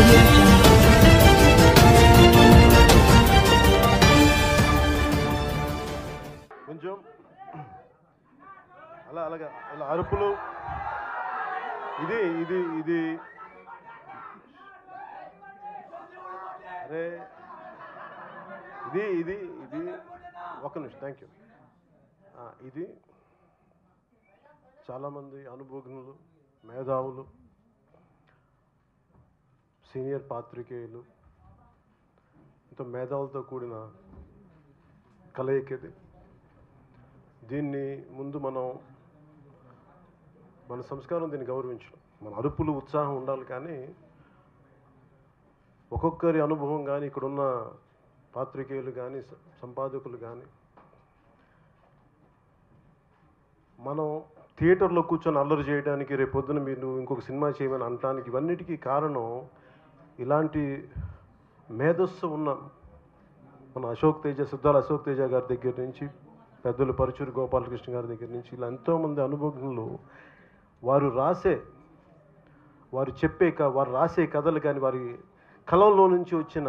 audio jungle. కొంచెం అలా అలాగా అలా అరుపులు ఇది ఇది ఇది అరే ఇది ఇది ఇది ఒక్క నిమిషం థ్యాంక్ యూ ఇది చాలామంది అనుభవజ్ఞులు మేధావులు సీనియర్ పాత్రికేయులు ఇంత మేధావులతో కూడిన కలయిక ఇది దీన్ని ముందు మనం మన సంస్కారం దీన్ని గౌరవించడం మన అరుపులు ఉత్సాహం ఉండాలి కానీ ఒక్కొక్కరి అనుభవం కానీ ఇక్కడున్న పాత్రికేయులు కానీ స- సంపాదకులు కానీ మనం థియేటర్లో కూర్చొని అల్లరి చేయడానికి రేపు పొద్దున మీరు ఇంకొక సినిమా చేయమని అనటానికి ఇవన్నిటికీ కారణం ఇలాంటి మేధస్సు ఉన్న మన అశోక్ తేజ సిద్ధాల అశోక్ తేజ గారి దగ్గర నుంచి పెద్దలు పరుచూరి గోపాలకృష్ణ గారి దగ్గర నుంచి ఇలా ఎంతోమంది అనుభవజ్ఞులు వారు రాసే వారు చెప్పే క- వారు రాసే కథలు కానీ వారి కలంలో నుంచి వచ్చిన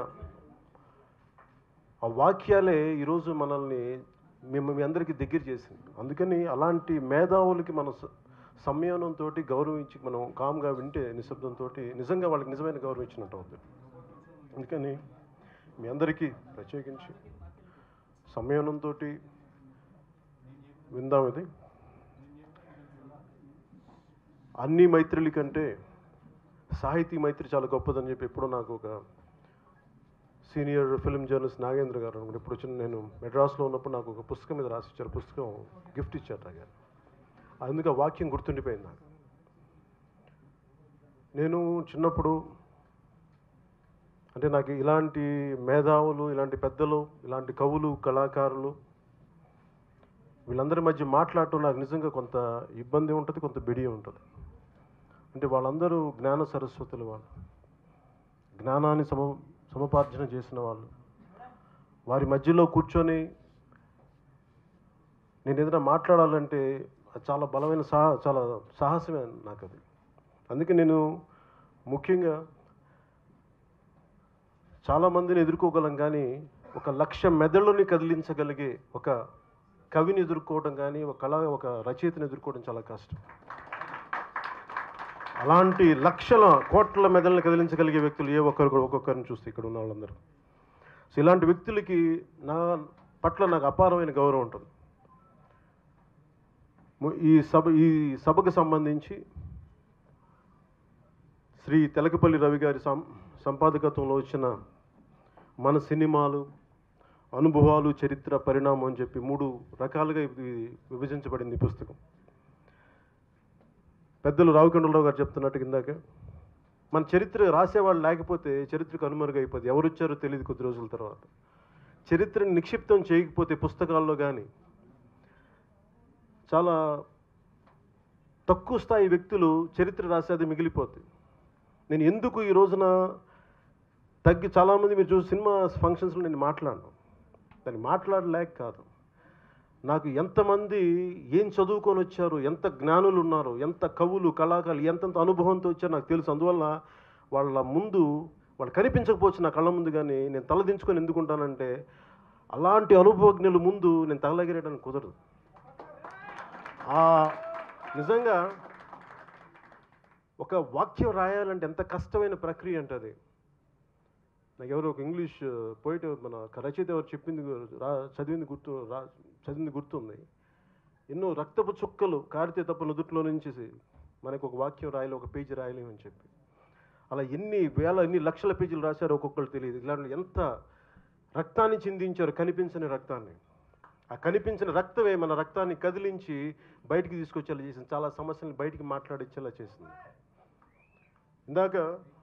ఆ వాక్యాలే ఈరోజు మనల్ని మేము మీ అందరికీ దగ్గర చేసింది అందుకని అలాంటి మేధావులకి మన స- సంయమనంతో గౌరవించి మనం కామ్గా వింటే నిశ్శబ్దంతో నిజంగా వాళ్ళకి నిజమైన గౌరవం ఇచ్చినట్టు అవుతుంది అందుకని మీ అందరికీ ప్రత్యేకించి సంయమనంతో విందాం ఇది అన్ని మైత్రుల కంటే సాహితీ మైత్రి చాలా గొప్పదని చెప్పి ఎప్పుడో నాకు ఒక సీనియర్ ఫిల్మ్ జర్నలిస్ట్ నాగేంద్ర గారు అనుకుంటే ఇప్పుడు వచ్చిన నేను మెడ్రాస్లో ఉన్నప్పుడు నాకు ఒక పుస్తకం మీద రాసి ఇచ్చారు పుస్తకం గిఫ్ట్ ఇచ్చారు నాకు ఆయన. అందుకు ఆ వాక్యం గుర్తుండిపోయింది నాకు నేను చిన్నప్పుడు అంటే నాకు ఇలాంటి మేధావులు ఇలాంటి పెద్దలు ఇలాంటి కవులు కళాకారులు వీళ్ళందరి మధ్య మాట్లాడటం నాకు నిజంగా కొంత ఇబ్బంది ఉంటుంది కొంత బిడి ఉంటుంది అంటే వాళ్ళందరూ జ్ఞాన సరస్వతులు వాళ్ళు జ్ఞానాన్ని సమ సమపార్జన చేసిన వాళ్ళు వారి మధ్యలో కూర్చొని నేను ఏదైనా మాట్లాడాలంటే అది చాలా బలమైన సాహ చాలా సాహసమే నాకు అది అందుకే నేను ముఖ్యంగా చాలామందిని ఎదుర్కోగలం కానీ ఒక లక్ష మెదళ్ళని కదిలించగలిగే ఒక కవిని ఎదుర్కోవడం కానీ ఒక కళ ఒక రచయితని ఎదుర్కోవడం చాలా కష్టం అలాంటి లక్షల కోట్ల మెదళ్ళని కదిలించగలిగే వ్యక్తులు ఏ ఒక్కరు కూడా ఒక్కొక్కరిని చూస్తే ఇక్కడ ఉన్న వాళ్ళందరూ సో ఇలాంటి వ్యక్తులకి నా పట్ల నాకు అపారమైన గౌరవం ఉంటుంది ము- ఈ సభ ఈ సభకు సంబంధించి శ్రీ తెలకపల్లి రవి గారి సం సంపాదకత్వంలో వచ్చిన మన సినిమాలు అనుభవాలు చరిత్ర పరిణామం అని చెప్పి మూడు రకాలుగా ఇది విభజించబడింది ఈ పుస్తకం పెద్దలు రావికొండలరావు గారు చెప్తున్నట్టు ఇందాక మన చరిత్ర రాసేవాళ్ళు లేకపోతే చరిత్రకు అనుమరుగైపోద్ది ఎవరు వచ్చారో తెలియదు కొద్ది రోజుల తర్వాత చరిత్రను నిక్షిప్తం చేయకపోతే పుస్తకాల్లో కానీ చాలా తక్కువ స్థాయి వ్యక్తులు చరిత్ర రాసేది మిగిలిపోతుంది నేను ఎందుకు ఈ రోజున తగ్గి చాలామంది మీరు చూసి సినిమా ఫంక్షన్స్లో నేను మాట్లాడను దాన్ని మాట్లాడలేక కాదు నాకు ఎంతమంది ఏం చదువుకొని వచ్చారు ఎంత జ్ఞానులు ఉన్నారు ఎంత కవులు కళాకారులు ఎంతెంత అనుభవంతో వచ్చారో నాకు తెలుసు అందువల్ల వాళ్ళ ముందు వాళ్ళు కనిపించకపోవచ్చు నా కళ్ళ ముందు కానీ నేను తలదించుకొని ఎందుకుంటానంటే అలాంటి అనుభవజ్ఞుల ముందు నేను తగలగిరేయడానికి కుదరదు ఆ నిజంగా ఒక వాక్యం రాయాలంటే ఎంత కష్టమైన ప్రక్రియ అంటే అది నాకు ఎవరు ఒక ఇంగ్లీష్ పోయిట్ మన రచయిత ఎవరు చెప్పింది గు- రా చదివింది గుర్తు రా చదివింది గుర్తుంది ఎన్నో రక్తపు చుక్కలు కారితే తప్ప నుదుట్లో నుంచి మనకు ఒక వాక్యం రాయాలి ఒక పేజీ రాయలేమని చెప్పి అలా ఎన్ని వేల ఎన్ని లక్షల పేజీలు రాశారో ఒక్కొక్కరు తెలియదు ఇలాంటి ఎంత రక్తాన్ని చిందించారు కనిపించని రక్తాన్ని ఆ కనిపించిన రక్తమే మన రక్తాన్ని కదిలించి బయటికి తీసుకొచ్చేలా చేసింది చాలా సమస్యలను బయటికి మాట్లాడించేలా చేసింది ఇందాక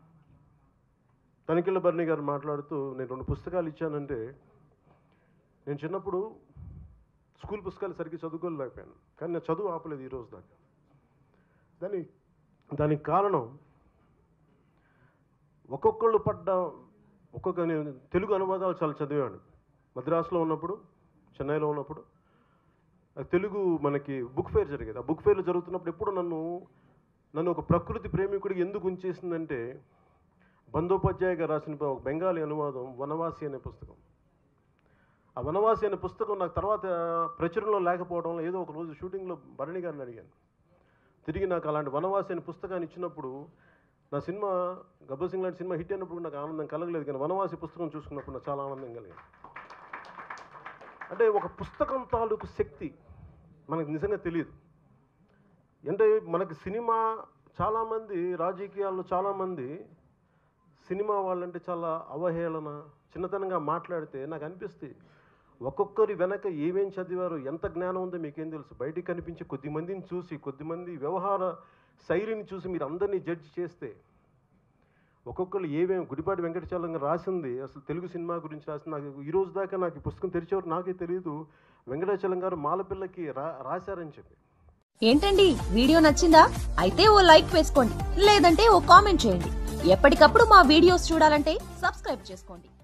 తనిఖీల భరణి గారు మాట్లాడుతూ నేను రెండు పుస్తకాలు ఇచ్చానంటే నేను చిన్నప్పుడు స్కూల్ పుస్తకాలు సరిగ్గా చదువుకోలేకపోయాను కానీ నేను చదువు ఆపలేదు ఈ రోజు దాకా దాని దానికి కారణం ఒక్కొక్కళ్ళు పడ్డ ఒక్కొక్క నేను తెలుగు అనువాదాలు చాలా చదివాను మద్రాసులో ఉన్నప్పుడు చెన్నైలో ఉన్నప్పుడు ఆ తెలుగు మనకి బుక్ ఫేర్ జరిగేది ఆ బుక్ ఫేర్లో జరుగుతున్నప్పుడు ఎప్పుడు నన్ను నన్ను ఒక ప్రకృతి ప్రేమికుడికి ఎందుకు ఉంచేసిందంటే బందోపాధ్యాయ గారు రాసిన ఒక బెంగాలీ అనువాదం వనవాసి అనే పుస్తకం ఆ వనవాసి అనే పుస్తకం నాకు తర్వాత ప్రచురణలో లేకపోవడంలో ఏదో ఒక రోజు షూటింగ్లో భరణి గారిని అడిగాను తిరిగి నాకు అలాంటి వనవాసి అనే పుస్తకాన్ని ఇచ్చినప్పుడు నా సినిమా గబ్బర్ సింగ్ లాంటి సినిమా హిట్ అయినప్పుడు నాకు ఆనందం కలగలేదు కానీ వనవాసి పుస్తకం చూసుకున్నప్పుడు నాకు చాలా ఆనందం కలిగింది అంటే ఒక పుస్తకం తాలూకు శక్తి మనకు నిజంగా తెలియదు అంటే మనకి సినిమా చాలామంది రాజకీయాల్లో చాలామంది సినిమా వాళ్ళంటే చాలా అవహేళన చిన్నతనంగా మాట్లాడితే నాకు అనిపిస్తుంది ఒక్కొక్కరి వెనక ఏమేం చదివారు ఎంత జ్ఞానం ఉందో మీకేం తెలుసు బయటికి కనిపించే కొద్ది మందిని చూసి కొద్దిమంది వ్యవహార శైలిని చూసి మీరు అందరినీ జడ్జి చేస్తే ఒక్కొక్కరు ఏమేమి గుడిపాటి వెంకటచలం గారు రాసింది అసలు తెలుగు సినిమా గురించి రాసింది నాకు ఈ రోజు దాకా నాకు ఈ పుస్తకం తెరిచేవారు నాకే తెలియదు వెంకటాచలం గారు మాలపిల్లకి రా రాశారని చెప్పి ఏంటండి వీడియో నచ్చిందా అయితే ఓ లైక్ వేసుకోండి లేదంటే ఓ కామెంట్ చేయండి ఎప్పటికప్పుడు మా వీడియోస్ చూడాలంటే సబ్స్క్రైబ్ చేసుకోండి